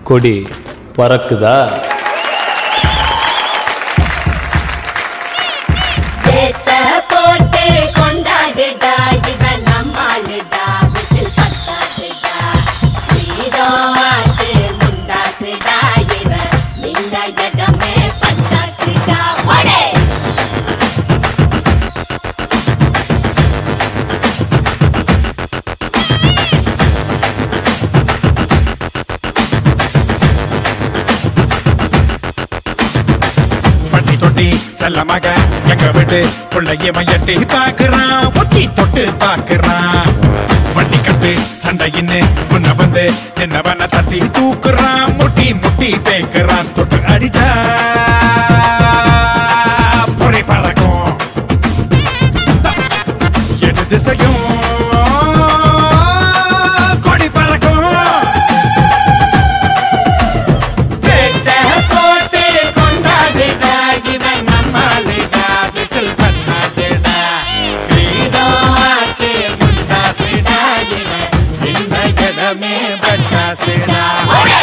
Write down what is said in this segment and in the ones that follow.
கொடி பறக்குதா சேத்த போட்டு கொண்டாடுடா இவன் நம்மாளுடா விசில் பத்தாதுடா வீரம் ஆச்சு முண்டாசுடா இவன் நின்ற இடமே பட்டாசுடா ஒடே பட்டி தொட்டி செல்ல மக எங்க விட்டு பிள்ளைய மையட்டி பாக்குறான் உச்சி தொட்டு பாக்குறான் வண்டி கட்டு சண்டையின்னு முன்ன வந்து என்னவன தட்டி தூக்குறான் முட்டி முட்டி பேக்குறான் தொட்டு அடிச்சா பொறி பறக்கும் எடு திசையும் கொடி பறக்கும் சேத்த போட்டு கொண்டாடுடா இவன் நம்மாளுடா விசில் பத்தாதுடா வீரம் ஆச்சு முண்டாசுடா இவன் நின்ற இடமே பட்டாசுடா ஒடே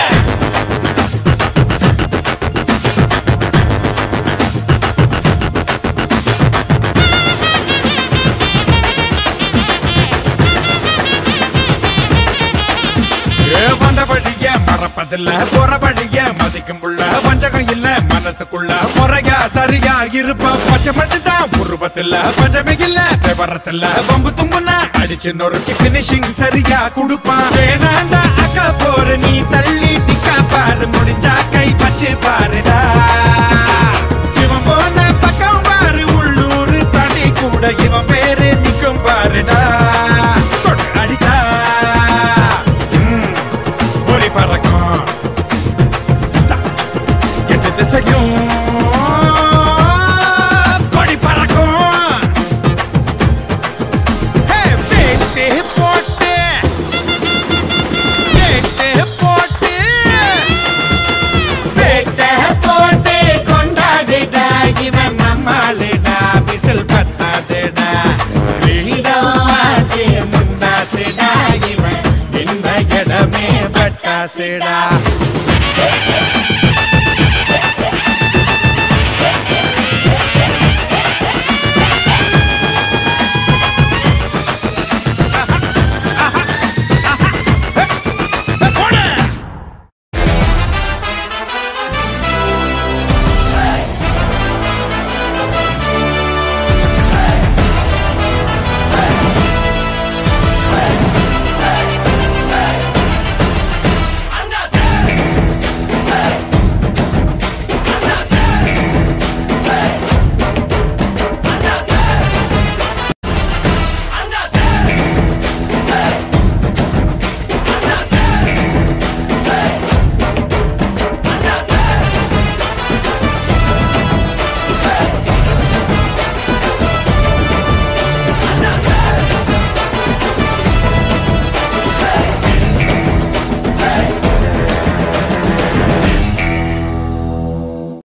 ஏ, வந்த வழிய மறப்பதில்ல போற வழிய மதிக்கும் உள்ள வஞ்சகம் இல்ல மனசுக்குள்ள முறையா சரியா இருப்பான் பச்சை மட்டும்தான் உருவத்துல பஞ்சமே இல்ல விவரத்துல பம்பு தும்புனா அடிச்சு நொறுக்கி பினிஷிங் சரியா கொடுப்பான் வேணாண்டா அக்கா போற நீ தள்ளி நிக்கா பாரு முடிஞ்சா கை வச்சு பாருடா இவன் போன பக்கம் பாரு உள்ளூர் தாண்டி கூட இவன் பேரு நிக்கும் பாருடா தொட்டு அடிச்சா ம், ஒளி பறக்கும் எட்டு திசையும் கொடி பறக்கும் ஹே, வேட்டு போட்டு வேட்டு போட்டு சேத்த போட்டு கொண்டாடுடா இவன் நம்மாளுடா விசில் பத்தாதுடா வீரம் ஆச்சு முண்டாசுடா இவன் இந்த இடமே பட்டாசுடா